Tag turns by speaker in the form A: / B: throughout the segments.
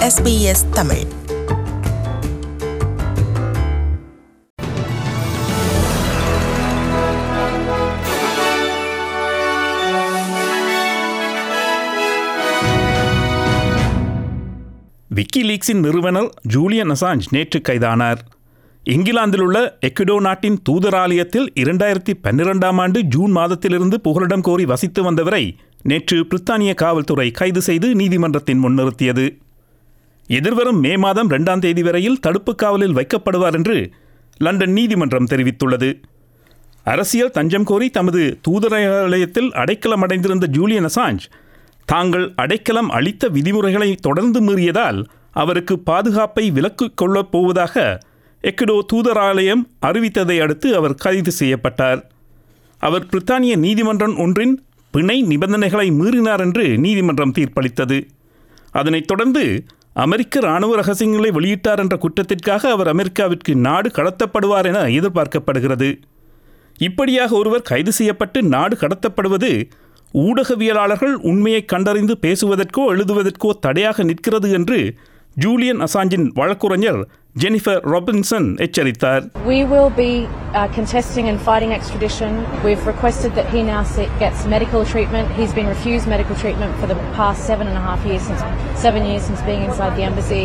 A: SBS Tamil
B: விக்கிலீக்ஸின் நிறுவனர் Julian Assange நேற்று கைதானார் இங்கிலாந்தில் உள்ள எக்குடோ நாட்டின் தூதராலயத்தில் இரண்டாயிரத்தி பன்னிரெண்டாம் ஆண்டு ஜூன் மாதத்திலிருந்து புகலிடம் கோரி வசித்து வந்தவரை நேற்று பிரித்தானிய காவல்துறை கைது செய்து நீதிமன்றத்தின் முன் நிறுத்தியது எதிர்வரும் மே மாதம் இரண்டாம் தேதி வரையில் தடுப்பு காவலில் வைக்கப்படுவார் என்று லண்டன் நீதிமன்றம் தெரிவித்துள்ளது அரசியல் தஞ்சம் கோரி தமது தூதராலயத்தில் அடைக்கலம் அடைந்திருந்த ஜூலியன் அசாஞ்ச் தாங்கள் அடைக்கலம் அளித்த விதிமுறைகளை தொடர்ந்து மீறியதால் அவருக்கு பாதுகாப்பை விலக்கிக் கொள்ளப் போவதாக எக்குடோ தூதராலயம் அறிவித்ததை அடுத்து அவர் கைது செய்யப்பட்டார் அவர் பிரித்தானிய நீதிமன்றம் ஒன்றின் பிணை நிபந்தனைகளை மீறினார் என்று நீதிமன்றம் தீர்ப்பளித்தது அதனைத் தொடர்ந்து அமெரிக்க இராணுவ ரகசியங்களை வெளியிட்டார் என்ற குற்றத்திற்காக அவர் அமெரிக்காவிற்கு நாடு கடத்தப்படுவார் என எதிர்பார்க்கப்படுகிறது இப்படியாக ஒருவர் கைது செய்யப்பட்டு நாடு கடத்தப்படுவது ஊடகவியலாளர்கள் உண்மையை கண்டறிந்து பேசுவதற்கோ எழுதுவதற்கோ தடையாக நிற்கிறது என்று ஜூலியன் அசாஞ்சின் வழக்குரைஞர் ஜெனிஃபர் ராபின்சன் எச்சரித்தார்
C: We will be uh, contesting and fighting extradition. We've requested that he now se- gets medical treatment. He's been refused medical treatment for the past seven and a half years since seven years since being inside the embassy.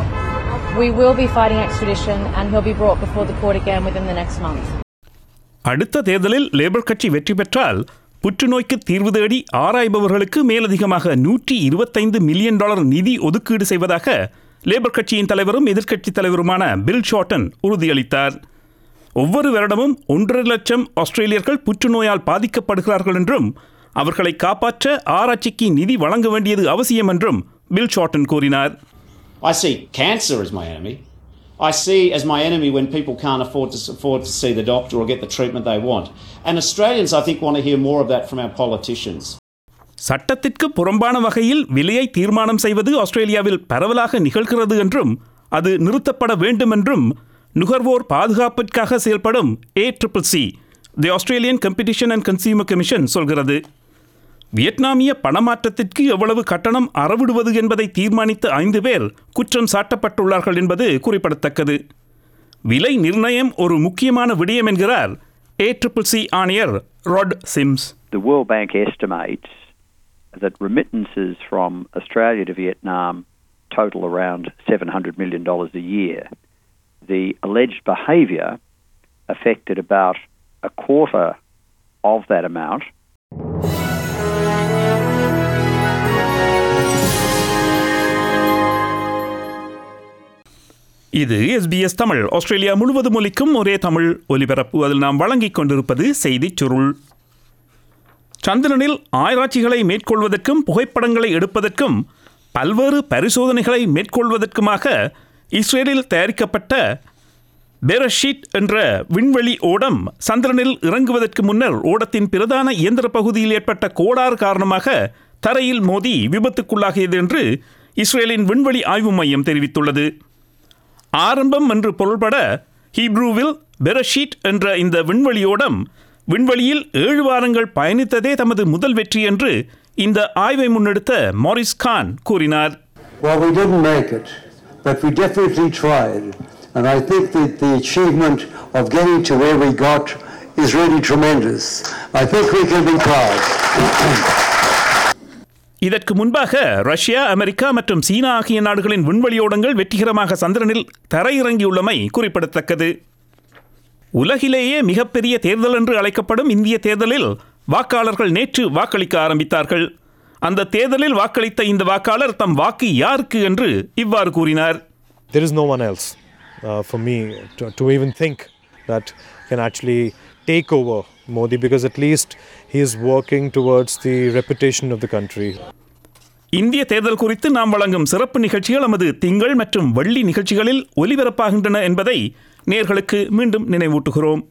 C: We will be fighting extradition, and he'll be brought before the court again within the next month.
B: அடுத்த தேர்தலில் labour கட்சி வெற்றி பெற்றால் புற்றுநோய்க்கு தீர்வு தேடி ஆராய்பவர்களுக்கு மேலதிகமாக நூற்றி இருபத்தைந்து மில்லியன் டாலர் நிதி ஒதுக்கீடு செய்வதாக லேபர் கட்சியின் தலைவரும் எதிர்க்கட்சித் தலைவருமான பில் ஷார்டன் உறுதியளித்தார் ஒவ்வொரு வருடமும் ஒன்றரை லட்சம் ஆஸ்திரேலியர்கள் புற்றுநோயால் பாதிக்கப்படுகிறார்கள் என்றும் அவர்களை காப்பாற்ற ஆராய்ச்சிக்கு நிதி வழங்க வேண்டியது அவசியம் என்றும் பில் ஷார்டன் கூறினார்
D: I see cancer as my enemy. I see as my enemy when people can't afford to afford to see the doctor or get the treatment they want. And Australians, I think, want to hear more of that from our politicians.
B: சட்டத்திற்கு புறம்பான வகையில் விலையை தீர்மானம் செய்வது ஆஸ்திரேலியாவில் பரவலாக நிகழ்கிறது என்றும் அது நிறுத்தப்பட வேண்டும் என்றும் நுகர்வோர் பாதுகாப்பிற்காக செயல்படும் A triple C the Australian Competition and Consumer Commission சொல்கிறது வியட்நாமிய பணமாற்றத்திற்கு எவ்வளவு கட்டணம் அறவிடுவது என்பதை தீர்மானித்த ஐந்து பேர் குற்றம் சாட்டப்பட்டுள்ளார்கள் என்பது குறிப்பிடத்தக்கது விலை நிர்ணயம் ஒரு முக்கியமான விடயம் என்கிறார் ஏ ட்ரிபிள் சி ஆணையர் Rod Sims
E: The World Bank estimates that remittances from Australia to Vietnam total around $700 million a year. The alleged behaviour affected about a quarter of that amount.
B: இது எஸ்பிஎஸ் தமிழ் ஆஸ்திரேலியா முழுவதும் ஒலிக்கும் ஒரே தமிழ் ஒலிபரப்பு அதில் நாம் வழங்கிக் கொண்டிருப்பது செய்திச் சுருள் சந்திரனில் ஆராய்ச்சிகளை மேற்கொள்வதற்கும் புகைப்படங்களை எடுப்பதற்கும் பல்வேறு பரிசோதனைகளை மேற்கொள்வதற்குமாக இஸ்ரேலில் தயாரிக்கப்பட்ட பெரஷீட் என்ற விண்வெளி ஓடம் சந்திரனில் இறங்குவதற்கு முன்னர் ஓடத்தின் பிரதான இயந்திர பகுதியில் ஏற்பட்ட கோளாறு காரணமாக தரையில் மோதி விபத்துக்குள்ளாகியது என்று இஸ்ரேலின் விண்வெளி ஆய்வு மையம் தெரிவித்துள்ளது ஆரம்பம் என்று பொருள்பட ஹீப்ரூவில் பெரஷீட் என்ற இந்த விண்வெளியோடம் விண்வெளியில் ஏழு வாரங்கள் பயணித்ததே தமது முதல் வெற்றி என்று இந்த ஆய்வை முன்னெடுத்த மாரிஸ் கான் கூறினார்
F: Well, we didn't make it, but we definitely tried. And I think that the achievement of getting to where we got is really tremendous. I think we can be proud.
B: இதற்கு முன்பாக Russia America மற்றும் சீனா ஆகிய நாடுகளின் விண்வெளியோடங்கள் வெற்றிகரமாக சந்திரனில் தரையிறங்கியுள்ளமை குறிப்பிடத்தக்கது உலகிலேயே மிகப்பெரிய தேர்தல் என்று அழைக்கப்படும் இந்திய தேர்தலில் வாக்காளர்கள் நேற்று வாக்களிக்க ஆரம்பித்தார்கள் அந்த தேர்தலில் வாக்களித்த இந்த வாக்காளர் தம் வாக்கு யாருக்கு என்று இவ்வாறு கூறினார்
G: there is no one else uh, for me to, to even think that can actually take over Modi because at least he is working towards the reputation of the country.
B: இந்திய தேர்தல் குறித்து நாம் வழங்கும் சிறப்பு நிகழ்ச்சிகள் நமது திங்கள் மற்றும் வெள்ளி நிகழ்ச்சிகளில் ஒலிபரப்பாகின்றன என்பதை நேர்களுக்கு மீண்டும் நினைவூட்டுகிறோம்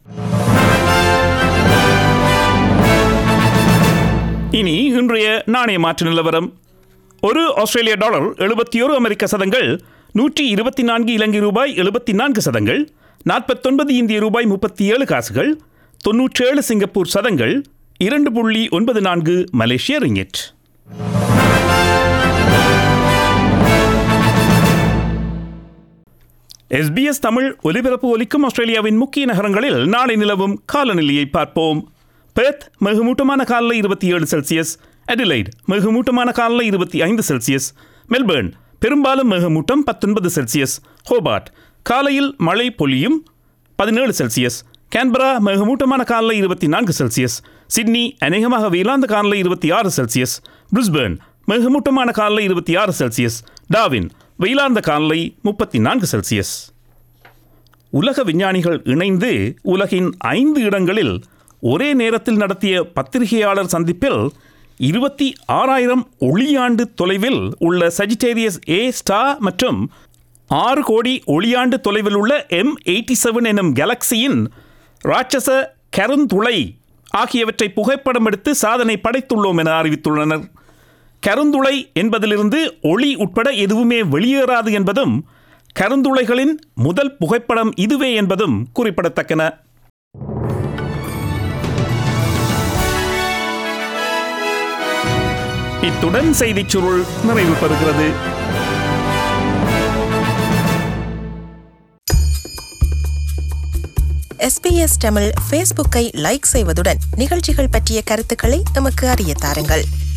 B: இனி இன்றைய நாணய மாற்று நிலவரம் ஒரு ஆஸ்திரேலிய டாலர் எழுபத்தி ஒரு அமெரிக்க சதங்கள் நூற்றி இருபத்தி நான்கு இலங்கை ரூபாய் எழுபத்தி நான்கு சதங்கள் நாற்பத்தொன்பது இந்திய ரூபாய் முப்பத்தி ஏழு காசுகள் தொன்னூற்றேழு சிங்கப்பூர் சதங்கள் இரண்டு புள்ளி ஒன்பது நான்கு மலேசிய ரிங்கெட் எஸ்பிஎஸ் தமிழ் ஒலிபரப்பு ஒலிக்கும் ஆஸ்திரேலியாவின் முக்கிய நகரங்களில் நாளை நிலவும் காலநிலையை பார்ப்போம் பெர்த் மிகுமூட்டமான காலைல இருபத்தி ஏழு செல்சியஸ் அடிலைட் மிகுமூட்டமான காலைல இருபத்தி ஐந்து செல்சியஸ் மெல்பர்ன் பெரும்பாலும் மிகுமூட்டம் பத்தொன்பது செல்சியஸ் ஹோபார்ட் காலையில் மழை பொழியும் பதினேழு செல்சியஸ் கேன்பரா மிகமூட்டமான காலைல இருபத்தி நான்கு செல்சியஸ் சிட்னி அநேகமாக வெயிலாந்த காலைல இருபத்தி ஆறு செல்சியஸ் பிரிஸ்பர்ன் மிகமூட்டமான காலைல இருபத்தி ஆறு செல்சியஸ் டாவின் வெயிலார்ந்த காலை முப்பத்தி நான்கு செல்சியஸ் உலக விஞ்ஞானிகள் இணைந்து உலகின் ஐந்து இடங்களில் ஒரே நேரத்தில் நடத்திய பத்திரிகையாளர் சந்திப்பில் இருபத்தி ஆறாயிரம் ஒளியாண்டு தொலைவில் உள்ள சஜிடேரியஸ் ஏ ஸ்டார் மற்றும் ஆறு கோடி ஒளியாண்டு தொலைவில் உள்ள எம் எயிட்டி செவன் எனும் கேலக்சியின் ராட்சச கருந்துளை ஆகியவற்றை புகைப்படம் எடுத்து சாதனை படைத்துள்ளோம் என அறிவித்துள்ளனர் கருந்துளை என்பதிலிருந்து ஒளி உட்பட எதுவுமே வெளியேறாது என்பதும் கருந்துளைகளின் முதல் புகைப்படம் இதுவே என்பதும் குறிப்பிடத்தக்கன இத்துடன் செய்திச் சுருள் நிறைவு பெறுகிறது
A: எஸ்பிஎஸ் தமிழ் ஃபேஸ்புக்கை லைக் செய்வதுடன் நிகழ்ச்சிகள் பற்றிய கருத்துக்களை எமக்கு அறிய தாருங்கள்